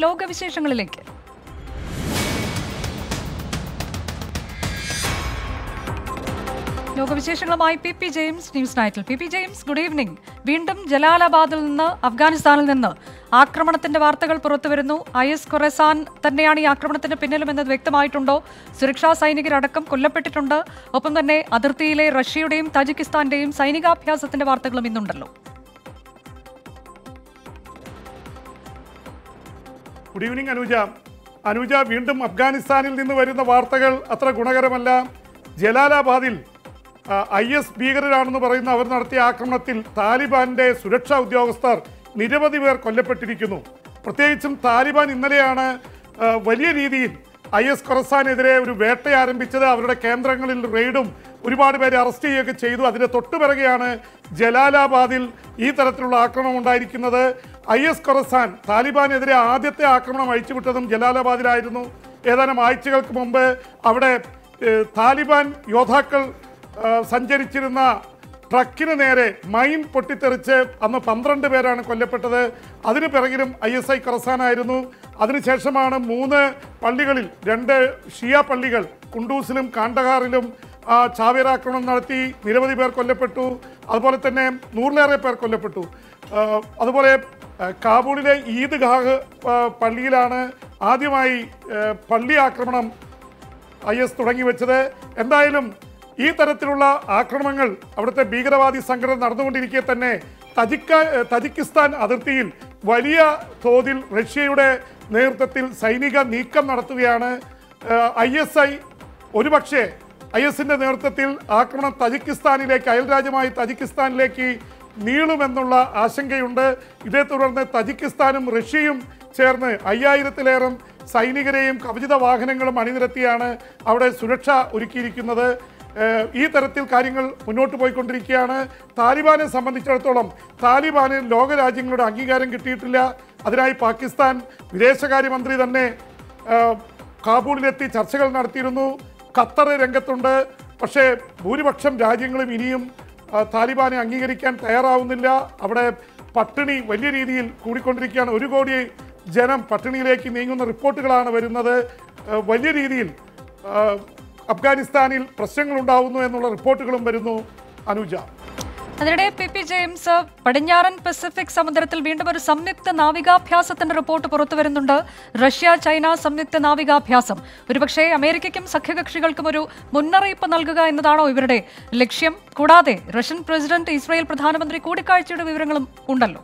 ലോകവിശേഷങ്ങളിലേക്ക് ലോകവിശേഷങ്ങളുമായി P P James news നൈറ്റിൽ P P James good evening വീണ്ടും ജലാലാബാദിൽ നിന്ന് അഫ്ഗാനിസ്ഥാനിൽ നിന്ന് ആക്രമണത്തിന്റെ വാർത്തകൾ പുറത്തുവരുന്നു ഐ എസ് ഖൊറസാൻ തന്നെയാണ് ഈ ആക്രമണത്തിന് പിന്നിലുമെന്നത് വ്യക്തമായിട്ടുണ്ടോ സുരക്ഷാ സൈനികരടക്കം കൊല്ലപ്പെട്ടിട്ടുണ്ട് ഒപ്പം തന്നെ അതിർത്തിയിലെ റഷ്യയുടെയും തജിക്കിസ്ഥാന്റെയും സൈനികാഭ്യാസത്തിന്റെ വാർത്തകളും ഇന്നുണ്ടല്ലോ ഗുഡ് ഈവനിങ് അനുജ അനുജ വീണ്ടും അഫ്ഗാനിസ്ഥാനിൽ നിന്ന് വരുന്ന വാർത്തകൾ അത്ര ഗുണകരമല്ല ജലാലാബാദിൽ ഐ എസ് ഭീകരരാണെന്ന് പറയുന്ന അവർ നടത്തിയ ആക്രമണത്തിൽ താലിബാന്റെ സുരക്ഷാ ഉദ്യോഗസ്ഥർ നിരവധി പേർ കൊല്ലപ്പെട്ടിരിക്കുന്നു പ്രത്യേകിച്ചും താലിബാൻ ഇന്നലെയാണ് ആ, വലിയ രീതിയിൽ ഐ എസ് ഖൊറസാനെതിരെ ഒരു വേട്ട ആരംഭിച്ചത് അവരുടെ കേന്ദ്രങ്ങളിൽ റെയ്ഡും ഒരുപാട് പേരെ അറസ്റ്റ് ചെയ്യുകയൊക്കെ ചെയ്തു അതിന്റെ തൊട്ടുപിറകെയാണ് ജലാലാബാദിൽ ഈ തരത്തിലുള്ള ആക്രമണം ഉണ്ടായിരിക്കുന്നത് ഐ എസ് ഖൊറസാൻ താലിബാനെതിരെ ആദ്യത്തെ ആക്രമണം അഴിച്ചുവിട്ടതും ജലാലാബാദിലായിരുന്നു ഏതാനും ആഴ്ചകൾക്ക് മുമ്പ് അവിടെ ഏഹ്, താലിബാൻ യോദ്ധാക്കൾ ആ, സഞ്ചരിച്ചിരുന്ന ട്രക്കിന് നേരെ മൈൻ പൊട്ടിത്തെറിച്ച് അന്ന് പന്ത്രണ്ട് പേരാണ് കൊല്ലപ്പെട്ടത് അതിന് പിറകിലും ഐ എസ് ഐ ഖറസാനായിരുന്നു അതിനുശേഷമാണ് മൂന്ന് പള്ളികളിൽ രണ്ട് ഷിയ പള്ളികൾ കുണ്ടൂസിലും കാണ്ടഹാറിലും ആ, ചാവേറാക്രമണം നടത്തി നിരവധി പേർ കൊല്ലപ്പെട്ടു അതുപോലെ തന്നെ നൂറിലേറെ പേർ കൊല്ലപ്പെട്ടു ആ, അതുപോലെ ആ, കാബൂളിലെ ഈദ്ഗാഹ് ആ, പള്ളിയിലാണ് ആദ്യമായി ആ, പള്ളി ആക്രമണം ഐ എസ് തുടങ്ങി വെച്ചത് എന്തായാലും ഈ തരത്തിലുള്ള ആക്രമണങ്ങൾ അവിടുത്തെ ഭീകരവാദി സംഘടന നടന്നുകൊണ്ടിരിക്കെ തന്നെ തജിക്ക തജിക്കിസ്ഥാൻ അതിർത്തിയിൽ വലിയ തോതിൽ റഷ്യയുടെ നേതൃത്വത്തിൽ സൈനിക നീക്കം നടത്തുകയാണ് ഐ എസ് ഐ ഒരുപക്ഷെ ഐ എസിന്റെ നേതൃത്വത്തിൽ ആക്രമണം തജിക്കിസ്ഥാനിലേക്ക് അയൽരാജ്യമായ തജിക്കിസ്ഥാനിലേക്ക് നീളുമെന്നുള്ള ആശങ്കയുണ്ട് ഇതേ തുടർന്ന് തജിക്കിസ്ഥാനും റഷ്യയും ചേർന്ന് അയ്യായിരത്തിലേറെ സൈനികരെയും കവചിത വാഹനങ്ങളും അണിനിരത്തിയാണ് അവിടെ സുരക്ഷ ഒരുക്കിയിരിക്കുന്നത് ഏഹ് ഈ തരത്തിൽ കാര്യങ്ങൾ മുന്നോട്ട് പോയിക്കൊണ്ടിരിക്കുകയാണ് താലിബാനെ സംബന്ധിച്ചിടത്തോളം താലിബാന് ലോകരാജ്യങ്ങളുടെ അംഗീകാരം കിട്ടിയിട്ടില്ല അതിനായി പാകിസ്ഥാൻ വിദേശകാര്യമന്ത്രി തന്നെ ഏഹ് കാബൂളിലെത്തി ചർച്ചകൾ നടത്തിയിരുന്നു ഖത്തർ രംഗത്തുണ്ട് പക്ഷേ ഭൂരിപക്ഷം രാജ്യങ്ങളും ഇനിയും ആ, താലിബാനെ അംഗീകരിക്കാൻ തയ്യാറാവുന്നില്ല അവിടെ പട്ടിണി വലിയ രീതിയിൽ കൂടിക്കൊണ്ടിരിക്കുകയാണ് ഒരു കോടി ജനം പട്ടിണിയിലേക്ക് നീങ്ങുന്ന റിപ്പോർട്ടുകളാണ് വരുന്നത് ആ, വലിയ രീതിയിൽ ആ, അഫ്ഗാനിസ്ഥാനിൽ പ്രശ്നങ്ങൾ ഉണ്ടാവുന്നു എന്നുള്ള റിപ്പോർട്ടുകളും വരുന്നു അനുജ അതിനിടെ പി പി ജെയിംസ് പടിഞ്ഞാറൻ പസഫിക് സമുദ്രത്തിൽ വീണ്ടും ഒരു സംയുക്ത നാവികാഭ്യാസത്തിന്റെ റിപ്പോർട്ട് പുറത്തുവരുന്നുണ്ട് റഷ്യ ചൈന സംയുക്ത നാവികാഭ്യാസം ഒരുപക്ഷെ അമേരിക്കയ്ക്കും സഖ്യകക്ഷികൾക്കും ഒരു മുന്നറിയിപ്പ് നൽകുക എന്നതാണോ ഇവരുടെ ലക്ഷ്യം കൂടാതെ റഷ്യൻ പ്രസിഡന്റ് ഇസ്രായേൽ പ്രധാനമന്ത്രി കൂടിക്കാഴ്ചയുടെ വിവരങ്ങളും ഉണ്ടല്ലോ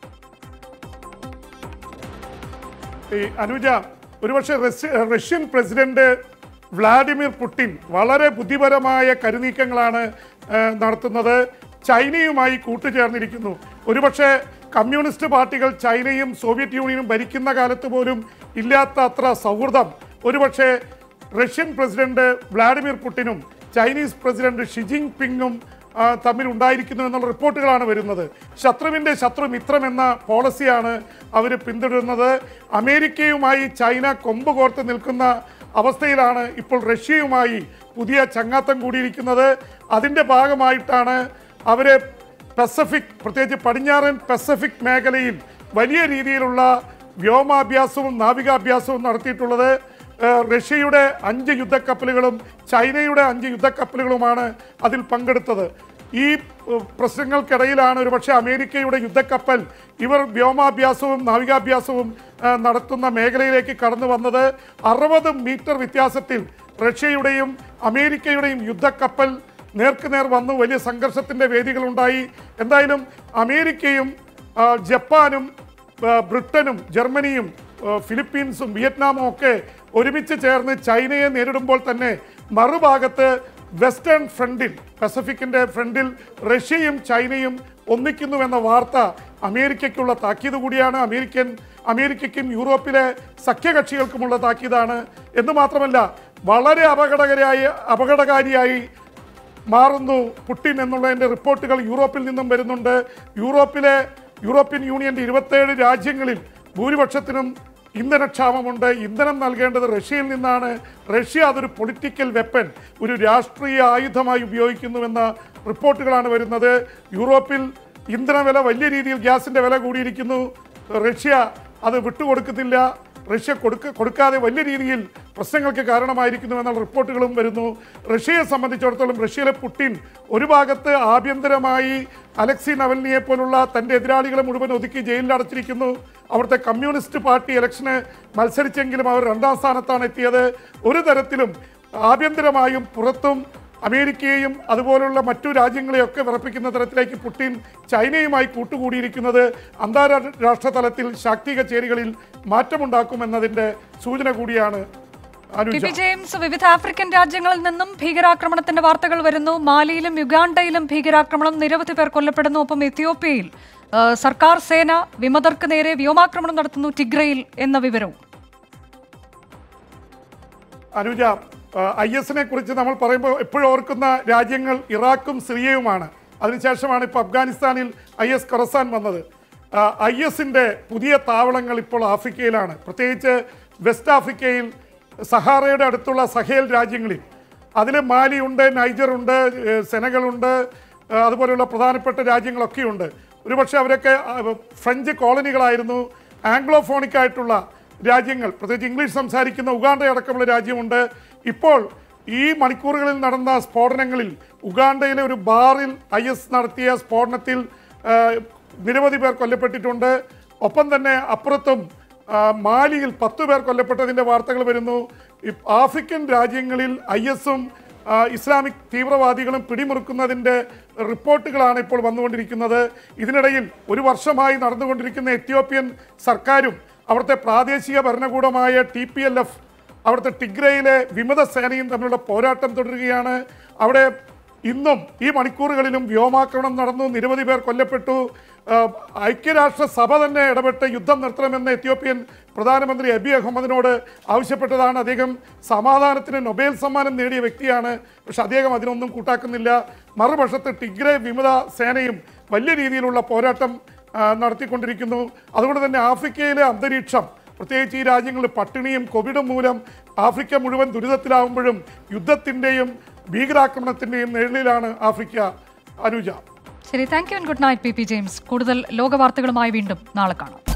ഈ അനുജ ഒരുപക്ഷെ Russia Russian president Vladimir Putin വളരെ ബുദ്ധിപരമായ കരുനീക്കങ്ങളാണ് ആ, നടത്തുന്നത് ചൈനയുമായി കൂട്ടുചേർന്നിരിക്കുന്നു ഒരുപക്ഷെ കമ്മ്യൂണിസ്റ്റ് പാർട്ടികൾ ചൈനയും സോവിയറ്റ് യൂണിയനും ഭരിക്കുന്ന കാലത്ത് പോലും ഇല്ലാത്ത അത്ര സൗഹൃദം ഒരുപക്ഷെ റഷ്യൻ പ്രസിഡന്റ് വ്ളാഡിമിർ പുടിനും ചൈനീസ് പ്രസിഡന്റ് ഷിജിങ് പിങ്ങും ആ, തമ്മിൽ ഉണ്ടായിരിക്കുന്നു എന്നുള്ള റിപ്പോർട്ടുകളാണ് വരുന്നത് ശത്രുവിൻ്റെ ശത്രു മിത്രം എന്ന പോളിസിയാണ് അവർ പിന്തുടരുന്നത് അമേരിക്കയുമായി ചൈന കൊമ്പ് കോർത്ത് നിൽക്കുന്ന അവസ്ഥയിലാണ് ഇപ്പോൾ റഷ്യയുമായി പുതിയ ചങ്ങാത്തം കൂടിയിരിക്കുന്നത് അതിൻ്റെ ഭാഗമായിട്ടാണ് അവർ പസഫിക് പ്രത്യേകിച്ച് പടിഞ്ഞാറൻ പസഫിക് മേഖലയിൽ വലിയ രീതിയിലുള്ള വ്യോമാഭ്യാസവും നാവികാഭ്യാസവും നടത്തിയിട്ടുള്ളത് ഏഹ് റഷ്യയുടെ അഞ്ച് യുദ്ധക്കപ്പലുകളും ചൈനയുടെ അഞ്ച് യുദ്ധക്കപ്പലുകളുമാണ് അതിൽ പങ്കെടുത്തത് ഈ ഏഹ് പ്രശ്നങ്ങൾക്കിടയിലാണ് ഒരുപക്ഷെ അമേരിക്കയുടെ യുദ്ധക്കപ്പൽ ഇവർ വ്യോമാഭ്യാസവും നാവികാഭ്യാസവും ഏഹ് നടത്തുന്ന മേഖലയിലേക്ക് കടന്നു വന്നത് അറുപത് മീറ്റർ വ്യത്യാസത്തിൽ റഷ്യയുടെയും അമേരിക്കയുടെയും യുദ്ധക്കപ്പൽ നേർക്കുനേർ വന്നു വലിയ സംഘർഷത്തിൻ്റെ വേദികളുണ്ടായി എന്തായാലും അമേരിക്കയും ആ, ജപ്പാനും ആ, ബ്രിട്ടനും ജർമ്മനിയും ആ, ഫിലിപ്പീൻസും വിയറ്റ്നാമും ഒക്കെ ഒരുമിച്ച് ചേർന്ന് ചൈനയെ നേരിടുമ്പോൾ തന്നെ മറുഭാഗത്ത് വെസ്റ്റേൺ ഫ്രണ്ടിൽ പസഫിക്കിന്റെ ഫ്രണ്ടിൽ റഷ്യയും ചൈനയും ഒന്നിക്കുന്നുവെന്ന വാർത്ത അമേരിക്കയ്ക്കുള്ള താക്കീത് കൂടിയാണ് അമേരിക്കൻ അമേരിക്കയ്ക്കും യൂറോപ്പിലെ സഖ്യകക്ഷികൾക്കുമുള്ള താക്കീതാണ് എന്ന് മാത്രമല്ല വളരെ അപകടകരായ അപകടകാരിയായി മാറുന്നു പുട്ടിൻ എന്നുള്ളതിൻ്റെ റിപ്പോർട്ടുകൾ യൂറോപ്പിൽ നിന്നും വരുന്നുണ്ട് യൂറോപ്പിലെ യൂറോപ്യൻ യൂണിയന്റെ ഇരുപത്തേഴ് രാജ്യങ്ങളിൽ ഭൂരിപക്ഷത്തിനും ഇന്ധനക്ഷാമമുണ്ട് ഇന്ധനം നൽകേണ്ടത് റഷ്യയിൽ നിന്നാണ് റഷ്യ അതൊരു പൊളിറ്റിക്കൽ വെപ്പൺ ഒരു രാഷ്ട്രീയ ആയുധമായി ഉപയോഗിക്കുന്നുവെന്ന റിപ്പോർട്ടുകളാണ് വരുന്നത് യൂറോപ്പിൽ ഇന്ധന വില വലിയ രീതിയിൽ ഗ്യാസിന്റെ വില കൂടിയിരിക്കുന്നു റഷ്യ അത് വിട്ടുകൊടുക്കുന്നില്ല റഷ്യ കൊടുക്ക കൊടുക്കാതെ വലിയ രീതിയിൽ പ്രശ്നങ്ങൾക്ക് കാരണമായിരിക്കുന്നു എന്നുള്ള റിപ്പോർട്ടുകളും വരുന്നു റഷ്യയെ സംബന്ധിച്ചിടത്തോളം റഷ്യയിലെ പുടിൻ ഒരു ഭാഗത്ത് ആഭ്യന്തരമായി അലക്സി നവൽനിയെ പോലുള്ള തൻ്റെ എതിരാളികളെ മുഴുവൻ ഒതുക്കി ജയിലിൽ അടച്ചിരിക്കുന്നു അവിടുത്തെ കമ്മ്യൂണിസ്റ്റ് പാർട്ടി ഇലക്ഷന് മത്സരിച്ചെങ്കിലും അവർ രണ്ടാം സ്ഥാനത്താണ് എത്തിയത് ഒരു തരത്തിലും ആഭ്യന്തരമായും പുറത്തും അമേരിക്കയെയും അതുപോലുള്ള മറ്റു രാജ്യങ്ങളെയൊക്കെ വിറപ്പിക്കുന്ന തരത്തിലേക്ക് പുടിൻ ചൈനയുമായി കൂട്ടുകൂടിയിരിക്കുന്നത് അന്താരാഷ്ട്ര തലത്തിൽ ശാക്തിക ചേരികളിൽ മാറ്റമുണ്ടാക്കുമെന്നതിൻ്റെ സൂചന കൂടിയാണ് പി അനുജ പി ജെയിംസ് വിവിധ ആഫ്രിക്കൻ രാജ്യങ്ങളിൽ നിന്നും ഭീകരാക്രമണത്തിന്റെ വാർത്തകൾ വരുന്നു മാലിയിലും യുഗാണ്ടയിലും ഭീകരാക്രമണം നിരവധി പേർ കൊല്ലപ്പെടുന്നു ഒപ്പം എത്യോപ്യയിൽ ആ, സർക്കാർ സേന വിമതർക്ക് നേരെ വ്യോമാക്രമണം നടത്തുന്നു ടിഗ്രയിൽ എന്ന വിവരവും അനുജ ഐ എസിനെ കുറിച്ച് നമ്മൾ പറയുമ്പോൾ എപ്പോഴും ഓർക്കുന്ന രാജ്യങ്ങൾ ഇറാഖും സിറിയയുമാണ് അതിനുശേഷമാണ് ഇപ്പോൾ അഫ്ഗാനിസ്ഥാനിൽ ഐ എസ് കൊറസാൻ വന്നത് ഐ എസിൻ്റെ പുതിയ താവളങ്ങൾ ഇപ്പോൾ ആഫ്രിക്കയിലാണ് പ്രത്യേകിച്ച് വെസ്റ്റ് ആഫ്രിക്കയിൽ സഹാറയുടെ അടുത്തുള്ള സഹേൽ രാജ്യങ്ങളിൽ അതിൽ മാലിയുണ്ട് നൈജറുണ്ട് ഏഹ് സെനകളുണ്ട് ഏഹ് അതുപോലെയുള്ള പ്രധാനപ്പെട്ട രാജ്യങ്ങളൊക്കെയുണ്ട് ഒരുപക്ഷെ അവരൊക്കെ ആ, ഫ്രഞ്ച് കോളനികളായിരുന്നു ആംഗ്ലോഫോണിക് ആയിട്ടുള്ള രാജ്യങ്ങൾ പ്രത്യേകിച്ച് ഇംഗ്ലീഷ് സംസാരിക്കുന്ന ഉഗാണ്ട അടക്കമുള്ള രാജ്യമുണ്ട് ഇപ്പോൾ ഈ മണിക്കൂറുകളിൽ നടന്ന സ്ഫോടനങ്ങളിൽ ഉഗാണ്ടയിലെ ഒരു ബാറിൽ ഐ എസ് നടത്തിയ സ്ഫോടനത്തിൽ ആ, നിരവധി പേർ കൊല്ലപ്പെട്ടിട്ടുണ്ട് ഒപ്പം തന്നെ അപ്പുറത്തും ആ, മാലിയിൽ പത്തു പേർ കൊല്ലപ്പെട്ടതിൻ്റെ വാർത്തകൾ വരുന്നു ഇ- ആഫ്രിക്കൻ രാജ്യങ്ങളിൽ ഐ എസും ഇസ്ലാമിക് തീവ്രവാദികളും പിടിമുറുക്കുന്നതിൻ്റെ റിപ്പോർട്ടുകളാണ് ഇപ്പോൾ വന്നുകൊണ്ടിരിക്കുന്നത് ഇതിനിടയിൽ ഒരു വർഷമായി നടന്നുകൊണ്ടിരിക്കുന്ന എത്യോപ്യൻ സർക്കാരും അവിടുത്തെ പ്രാദേശിക ഭരണകൂടമായ ടി പി എൽ എഫ് അവിടുത്തെ ടിഗ്രയിലെ വിമത സേനയും തമ്മിലുള്ള പോരാട്ടം തുടരുകയാണ് അവിടെ ഇന്നും ഈ മണിക്കൂറുകളിലും വ്യോമാക്രമണം നടന്നു നിരവധി പേർ കൊല്ലപ്പെട്ടു ആ, ഐക്യരാഷ്ട്ര സഭ തന്നെ ഇടപെട്ട് യുദ്ധം നിർത്തണമെന്ന് എത്യോപ്യൻ പ്രധാനമന്ത്രി അബി അഹമ്മദിനോട് ആവശ്യപ്പെട്ടതാണ് അദ്ദേഹം സമാധാനത്തിന് നൊബേൽ സമ്മാനം നേടിയ വ്യക്തിയാണ് പക്ഷെ അദ്ദേഹം അതിനൊന്നും കൂട്ടാക്കുന്നില്ല മറുപക്ഷത്ത് ടിഗ്രേ വിമത സേനയും വലിയ രീതിയിലുള്ള പോരാട്ടം ആ, നടത്തിക്കൊണ്ടിരിക്കുന്നു അതുകൊണ്ട് തന്നെ ആഫ്രിക്കയിലെ അന്തരീക്ഷം പ്രത്യേകിച്ച് ഈ രാജ്യങ്ങളിൽ പട്ടിണിയും കോവിഡും മൂലം ആഫ്രിക്ക മുഴുവൻ ദുരിതത്തിലാവുമ്പോഴും യുദ്ധത്തിൻ്റെയും ഭീകരാക്രമണത്തിൻ്റെയും നിഴലിലാണ് ആഫ്രിക്ക അനുജ ശരി thank you and good night P P James കൂടുതൽ ലോക വാർത്തകളുമായി വീണ്ടും നാളെ കാണാം